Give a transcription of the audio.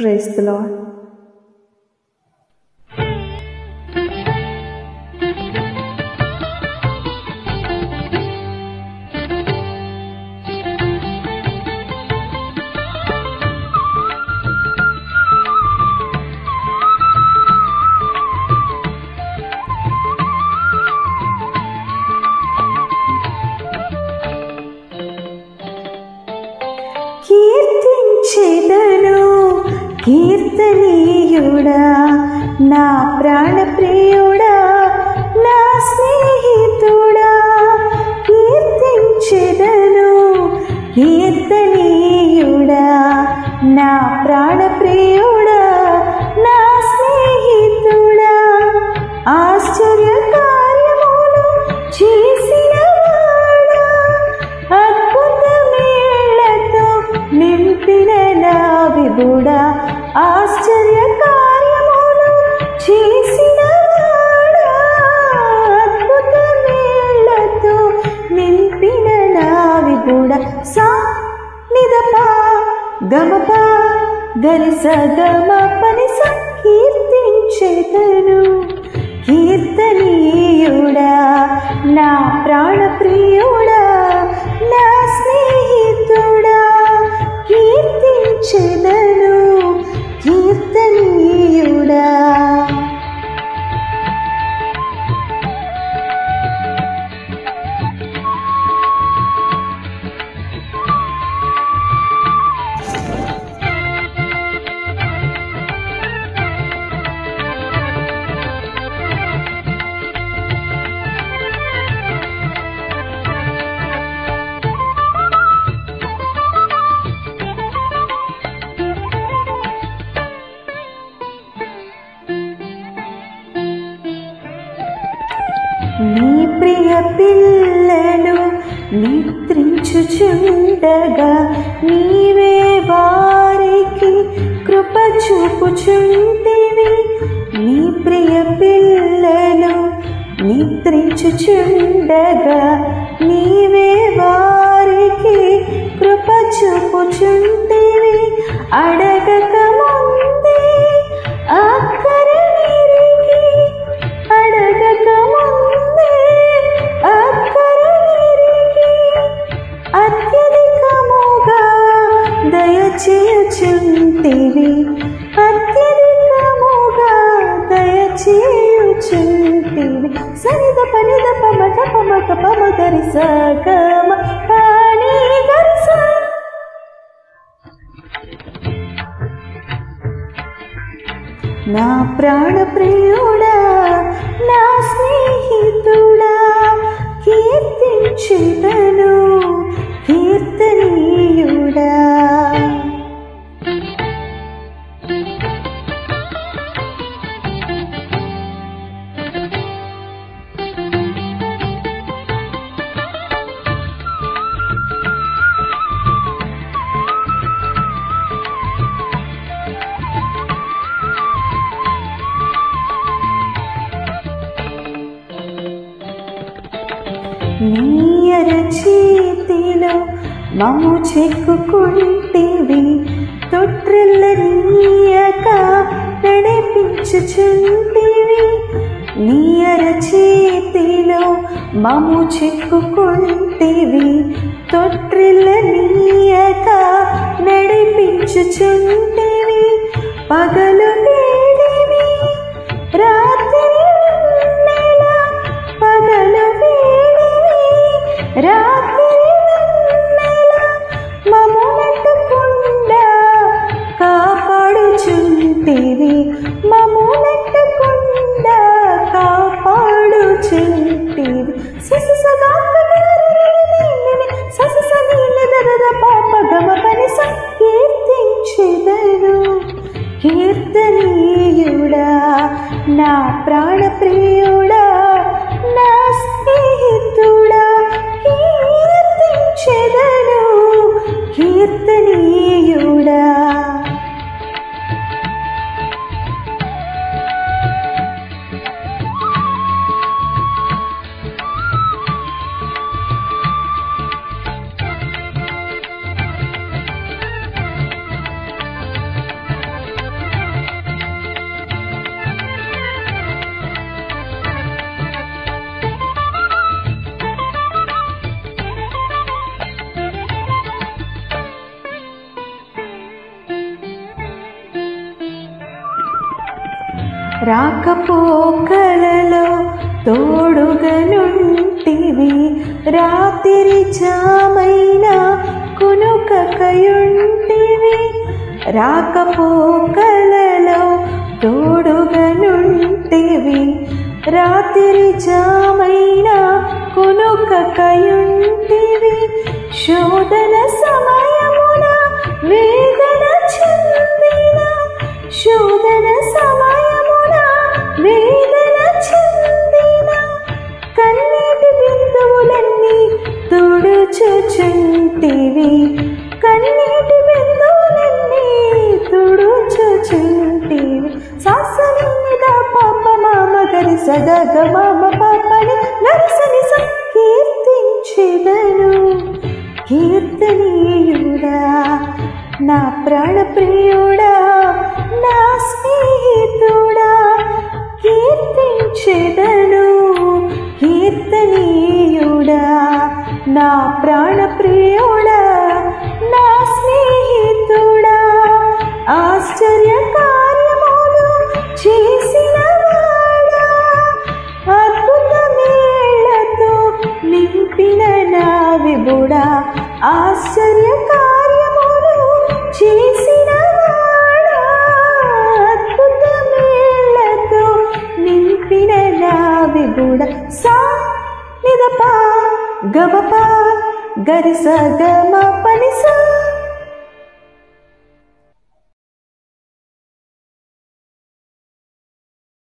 praise the lord కీర్తించెదను కీర్తనీయుడా నా ప్రాణప్రియుడా నా స్నేహితుడా కీర్తించెదను కీర్తనీయుడా నా ప్రాణప్రియుడా నా స్నేహితుడా ఆశ్చర్య కార్యములు చేసిన వాడా అద్భుతమేళ్లతో నింపిన నా విభుడా ఆశ్చర్య కార్యములు చేసిన వాడా అద్భుతమేళ్లతో నింపిన నా విభుడా సా నిదపా గమపా గరిస గమ పనిస కీర్తించేతను కీర్తనీయుడా నా ప్రాణప్రియుడా నా స్నేహితుడా కీర్తించెదను కీర్తనీయుడా నీ ప్రియ పిల్లలు నిద్రించుచుండగా నీవే వారికి కృప చూపుచుంటివి నీ ప్రియ పిల్లలు నిద్రించుచుండగా నీవే వారికి కృప చూపుచుంటివి అడగక ముందే అక్కర నిరిగి అడగక ముందే అక్కర నిరిగి అత్యధికముగా దయచేయుచుంటివి అత్యధికముగా దయచేయుచుంటివి సరిద పనిద పమక పమక పమ గరిస గమ పాని గరిస నా ప్రాణప్రియుడా నా స్నేహితుడా కీర్తించుటను కీర్తనీయుడా నీయర చేతిలో మము చెక్కుకుంటేవి తొట్రెల్ల నీయక నడిపించుచుంటివి నీయర చేతిలో మము చెక్కుకుంటేవి తొట్రెల్ల నీయక నడిపించుచుంటివి పగలు వేడివి రాత్రి నెల పగలు వేడివి రాత్రి నెల మమ్మునట్టకుండా కాపాడుచుంటివి మమ్మునట్టకుండా కాపాడుచుంటివి శిశు సదా ససు సనీల పాప గమ పని కీర్తించెదను కీర్తనీయుడా నా ప్రాణప్రియుడా నా స్నేహితుడా కీర్తించెదను కీర్తనీయుడా రాకపోకలలో తోడుగనుంటివి రాత్రి జామైన కునుకకయుంటివి రాకపోకలలో తోడుగనుంటివి రాత్రి జామైన కునుకకయుంటివి శోధన సమయమున వేదన చెందిన శోధన సమయమున వేదన చెందిన కన్నీటి బిందువులన్నీ తుడుచుచుంటివి కన్నీటి బిందువులన్నీ తుడుచుచుంటివి సాసని మీద పాప మామ గరి సదగ మామ పాపని నరసని స కీర్తించెదను కీర్తనీయుడా నా ప్రాణప్రియుడా నా స్నేహితుడా కీర్తించెదను కీర్తనీయుడా నా ప్రాణప్రియుడా నా స్నేహితుడా ఆశ్చర్య కార్యములు చేసిన వాడా అద్భుతమేళ్లతో నింపిన నా విబుడా ఆశ్చర్య కార్యములు చేసిన వాడా అద్భుతమేళ్లతో నింపిన నా విబుడా సా నిదపా గమపా గరి స గమ పని సా